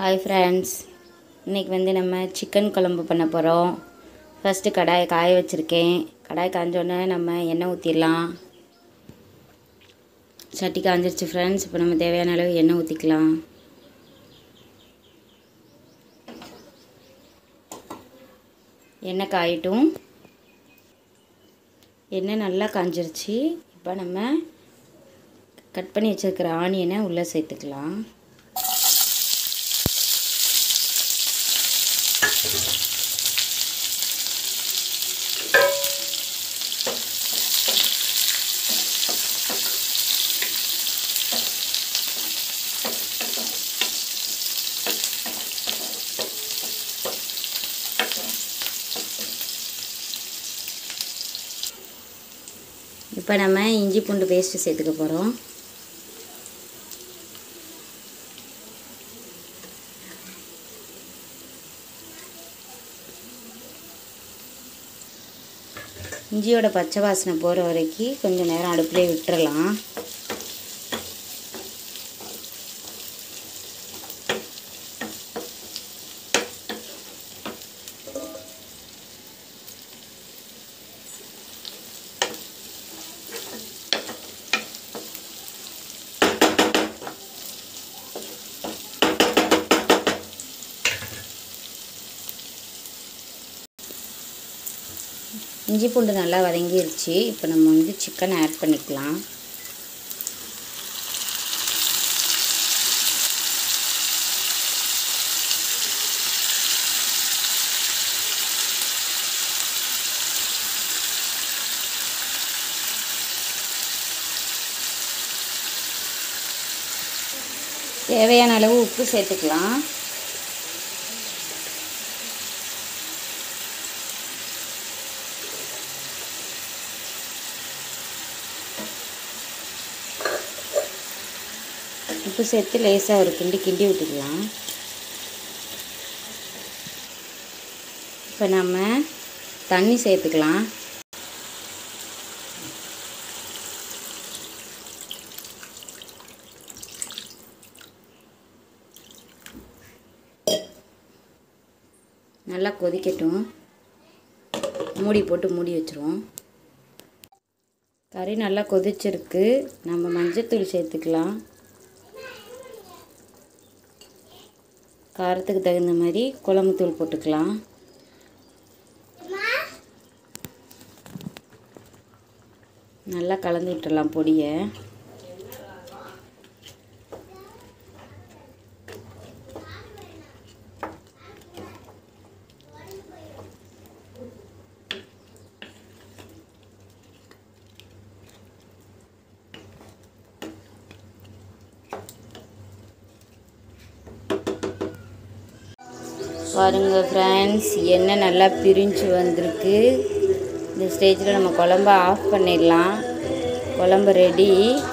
hi friends இன்றைக்கி வந்து நம்ம சிக்கன் குழம்பு பண்ண போகிறோம் ஃபஸ்ட்டு கடாயை காய வச்சுருக்கேன் கடாய் காஞ்சோடனே நம்ம எண்ணெய் ஊற்றிடலாம் சட்டி காஞ்சிருச்சு ஃப்ரெண்ட்ஸ் இப்போ நம்ம தேவையான அளவு எண்ணெய் ஊற்றிக்கலாம் எண்ணெய் காயட்டும் எண்ணெய் நல்லா காஞ்சிருச்சு இப்போ நம்ம கட் பண்ணி வச்சுருக்கிற ஆனியனை உள்ளே சேர்த்துக்கலாம் இப்போ நம்ம இஞ்சி பூண்டு பேஸ்ட்டு சேர்த்துக்க போகிறோம் இஞ்சியோட பச்சை வாசனை போகிற வரைக்கும் கொஞ்சம் நேரம் அடுப்புலேயே விட்டுறலாம் இஞ்சி பூண்டு நல்லா வதங்கிருச்சு இப்போ நம்ம வந்து சிக்கன் ஆட் பண்ணிக்கலாம் தேவையான அளவு உப்பு சேர்த்துக்கலாம் உப்பு சேர்த்து லேசாக ஒரு கிண்டி கிண்டி விட்டுக்கலாம் இப்போ நம்ம தண்ணி சேர்த்துக்கலாம் நல்லா கொதிக்கட்டும் மூடி போட்டு மூடி வச்சுருவோம் கறி நல்லா கொதிச்சிருக்கு நம்ம மஞ்சத்தூள் சேர்த்துக்கலாம் காரத்துக்கு தகுந்த மாதிரி குழம்பு தூள் போட்டுக்கலாம் நல்லா கலந்து விட்டுடலாம் பொடியை பாருங்க ஃப்ரெண்ட்ஸ் எண்ணெய் நல்லா பிரிஞ்சு வந்திருக்கு இந்த ஸ்டேஜில் நம்ம குழம்ப ஆஃப் பண்ணிடலாம் குழம்பு ரெடி